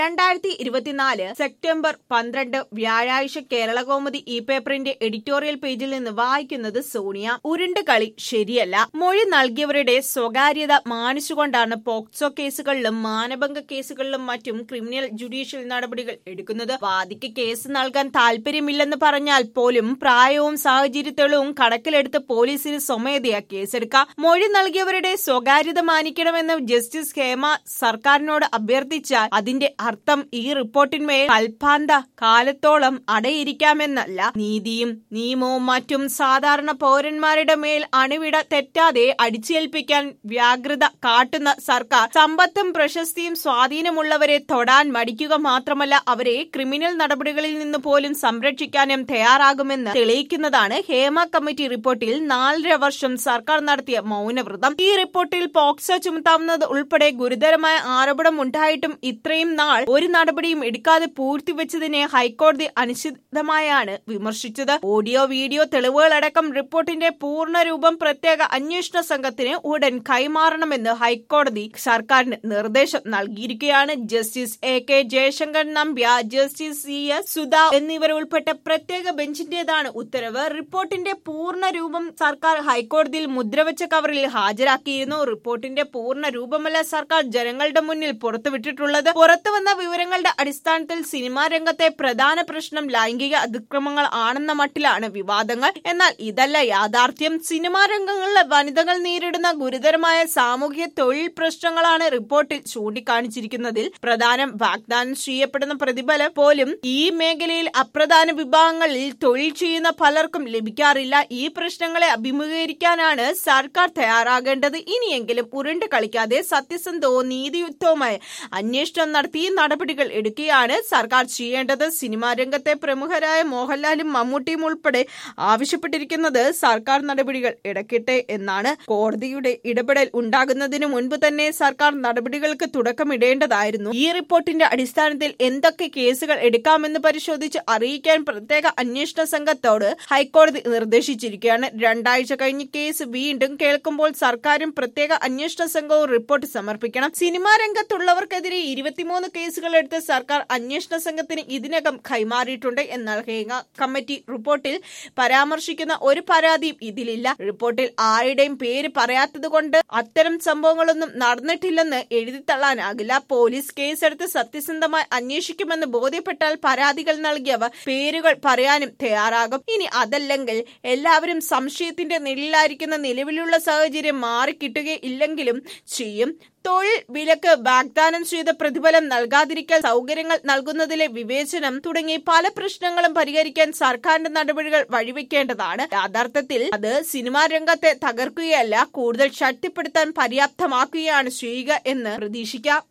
രണ്ടായിരത്തി ഇരുപത്തിനാല് സെപ്റ്റംബർ പന്ത്രണ്ട് വ്യാഴാഴ്ച കേരളകൗമുദി ഇ പേപ്പറിന്റെ എഡിറ്റോറിയൽ പേജിൽ നിന്ന് വായിക്കുന്നത് സോണിയ ഉരുണ്ട് കളി ശരിയല്ല മൊഴി നൽകിയവരുടെ സ്വകാര്യത മാനിച്ചുകൊണ്ടാണ് പോക്സോ കേസുകളിലും മാനഭംഗ കേസുകളിലും മറ്റും ക്രിമിനൽ ജുഡീഷ്യൽ നടപടികൾ എടുക്കുന്നത് വാദിക്ക് കേസ് നൽകാൻ താല്പര്യമില്ലെന്ന് പറഞ്ഞാൽ പോലും പ്രായവും സാഹചര്യ തെളിവും കണക്കിലെടുത്ത് പോലീസിന് സ്വമേധയാ കേസെടുക്കാം മൊഴി നൽകിയവരുടെ സ്വകാര്യത മാനിക്കണമെന്ന് ജസ്റ്റിസ് ഹേമ സർക്കാരിനോട് അഭ്യർത്ഥിച്ചാൽ അതിന്റെ അർത്ഥം ഈ റിപ്പോർട്ടിന്മേൽ കൽപ്പാന്ത കാലത്തോളം അടയിരിക്കാമെന്നല്ല നീതിയും നിയമവും മറ്റും സാധാരണ പൗരന്മാരുടെ മേൽ അണിവിട തെറ്റാതെ അടിച്ചേൽപ്പിക്കാൻ വ്യാഗ്രത കാട്ടുന്ന സർക്കാർ സമ്പത്തും പ്രശസ്തിയും സ്വാധീനമുള്ളവരെ തൊടാൻ മടിക്കുക മാത്രമല്ല അവരെ ക്രിമിനൽ നടപടികളിൽ നിന്ന് പോലും സംരക്ഷിക്കാനും തയ്യാറാകുമെന്ന് തെളിയിക്കുന്നതാണ് ഹേമ കമ്മിറ്റി റിപ്പോർട്ടിൽ നാലര വർഷം സർക്കാർ നടത്തിയ മൗനവ്രതം ഈ റിപ്പോർട്ടിൽ പോക്സോ ചുമത്താവുന്നത് ഉൾപ്പെടെ ഗുരുതരമായ ആരോപണം ഉണ്ടായിട്ടും ഇത്രയും നാൾ ഒരു നടപടിയും എടുക്കാതെ പൂഴ്ത്തിവെച്ചതിനെ ഹൈക്കോടതി അനിശ്ചിതമായാണ് വിമർശിച്ചത് ഓഡിയോ വീഡിയോ തെളിവുകളടക്കം റിപ്പോർട്ടിന്റെ പൂർണ്ണ രൂപം പ്രത്യേക അന്വേഷണ സംഘത്തിന് ഉടൻ കൈമാറണമെന്ന് ഹൈക്കോടതി സർക്കാരിന് നിർദ്ദേശം നൽകിയിരിക്കുകയാണ് justice A K Jayasankar Nambiar justice C S Sudha എന്നിവരുൾപ്പെട്ട പ്രത്യേക ബെഞ്ചിന്റേതാണ് ഉത്തരവ് റിപ്പോർട്ടിന്റെ പൂർണ്ണ രൂപം സർക്കാർ ഹൈക്കോടതിയിൽ മുദ്രവെച്ച കവറിൽ ഹാജരാക്കിയിരുന്നു റിപ്പോർട്ടിന്റെ പൂർണ്ണ രൂപമല്ല സർക്കാർ ജനങ്ങളുടെ മുന്നിൽ പുറത്തുവിട്ടിട്ടുള്ളത് പുറത്തുവന്ന വിവരങ്ങളുടെ അടിസ്ഥാനത്തിൽ സിനിമാ രംഗത്തെ പ്രധാന പ്രശ്നം ലൈംഗിക അതിക്രമങ്ങൾ ആണെന്ന മട്ടിലാണ് വിവാദങ്ങൾ എന്നാൽ ഇതല്ല യാഥാർത്ഥ്യം സിനിമാ രംഗങ്ങളിലെ വനിതകൾ നേരിടുന്ന ഗുരുതരമായ സാമൂഹിക തൊഴിൽ പ്രശ്നങ്ങളാണ് റിപ്പോർട്ടിൽ ചൂണ്ടിക്കാണിച്ചിരിക്കുന്നതിൽ പ്രധാനം വാഗ്ദാനം ചെയ്യപ്പെടുന്ന പ്രതിഫലം പോലും ഈ മേഖലയിൽ അപ്രധാന വിഭാഗങ്ങളിൽ തൊഴിൽ ചെയ്യുന്ന പലർക്കും ലഭിക്കാറില്ല ഈ പ്രശ്നങ്ങളെ അഭിമുഖീകരിക്കാനാണ് സർക്കാർ തയ്യാറാകേണ്ടത് ഇനിയെങ്കിലും ഉരുണ്ട് കളിക്കാതെ സത്യസന്ധവും നീതിയുക്തവുമായ അന്വേഷണം നടത്തി നടപടികൾ എടുക്കുകയാണ് സർക്കാർ ചെയ്യേണ്ടത് സിനിമാ രംഗത്തെ പ്രമുഖരായ മോഹൻലാലും മമ്മൂട്ടിയും ഉൾപ്പെടെ ആവശ്യപ്പെട്ടിരിക്കുന്നത് സർക്കാർ നടപടികൾ എടുക്കട്ടെ എന്നാണ് കോടതിയുടെ ഇടപെടൽ ഉണ്ടാകുന്നതിന് മുൻപ് തന്നെ സർക്കാർ നടപടികൾക്ക് തുടക്കമിടേണ്ടതായിരുന്നു ഈ റിപ്പോർട്ടിന്റെ അടിസ്ഥാനത്തിൽ എന്തൊക്കെ കേസുകൾ എടുക്കാമെന്ന് പരിശോധിച്ച് അറിയിക്കാൻ പ്രത്യേക അന്വേഷണ സംഘത്തോട് ഹൈക്കോടതി നിർദ്ദേശിച്ചിരിക്കുകയാണ് രണ്ടാഴ്ച കഴിഞ്ഞ് കേസ് വീണ്ടും കേൾക്കുമ്പോൾ സർക്കാരും പ്രത്യേക അന്വേഷണ സംഘവും റിപ്പോർട്ട് സമർപ്പിക്കണം സിനിമാ രംഗത്തുള്ളവർക്കെതിരെ ഇരുപത്തിമൂന്ന് കേസുകൾ എടുത്ത് സർക്കാർ അന്വേഷണ സംഘത്തിന് ഇതിനകം കൈമാറിയിട്ടുണ്ട് എന്നാൽ ഹേഗ കമ്മിറ്റി റിപ്പോർട്ടിൽ പരാമർശിക്കുന്ന ഒരു പരാതിയും ഇതിലില്ല റിപ്പോർട്ടിൽ ആരുടെയും പേര് പറയാത്തതുകൊണ്ട് അത്തരം സംഭവങ്ങളൊന്നും നടന്നിട്ടില്ലെന്ന് എഴുതിത്തള്ളാനാകില്ല പോലീസ് കേസെടുത്ത് സത്യസന്ധമായി അന്വേഷിക്കുമെന്ന് ബോധ്യപ്പെട്ടാൽ പരാതികൾ നൽകിയവർ പേരുകൾ പറയാനും തയ്യാറാകും ഇനി അതല്ലെങ്കിൽ എല്ലാവരും സംശയത്തിന്റെ നിഴലിലായിരിക്കുന്ന നിലവിലുള്ള സാഹചര്യം മാറിക്കിട്ടുകയില്ലെങ്കിലും ചെയ്യും തൊഴിൽ വിലക്ക് വാഗ്ദാനം ചെയ്ത പ്രതിഫലം നൽകാതിരിക്കൽ സൗകര്യങ്ങൾ നൽകുന്നതിലെ വിവേചനം തുടങ്ങി പല പ്രശ്നങ്ങളും പരിഹരിക്കാൻ സർക്കാരിന്റെ നടപടികൾ വഴിവെക്കേണ്ടതാണ് യഥാർത്ഥത്തിൽ അത് സിനിമാ രംഗത്തെ തകർക്കുകയല്ല കൂടുതൽ ശക്തിപ്പെടുത്താൻ പര്യാപ്തമാക്കുകയാണ് ചെയ്യുക എന്ന് പ്രതീക്ഷിക്കാം